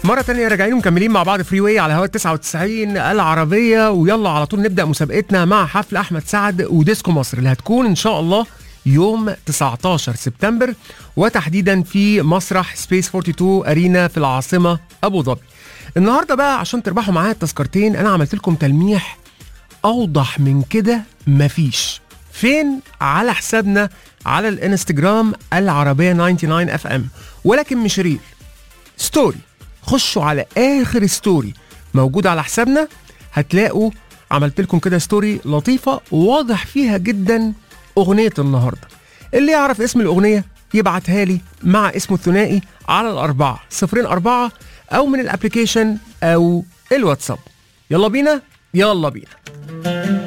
مرة تانية راجعين ومكملين مع بعض فري واي على هوا 99 العربية ويلا على طول نبدأ مسابقتنا مع حفل أحمد سعد وديسكو مصر اللي هتكون إن شاء الله يوم 19 سبتمبر وتحديدا في مسرح سبيس 42 أرينا في العاصمة أبو ظبي. النهارده بقى عشان تربحوا معايا التذكرتين أنا عملت لكم تلميح أوضح من كده مفيش. فين؟ على حسابنا على الانستجرام العربية 99 اف ام ولكن مش ريل ستوري خشوا على اخر ستوري موجود على حسابنا هتلاقوا عملت لكم كده ستوري لطيفه واضح فيها جدا اغنيه النهارده اللي يعرف اسم الاغنيه يبعتها لي مع اسمه الثنائي على الاربعه صفرين اربعه او من الابلكيشن او الواتساب يلا بينا يلا بينا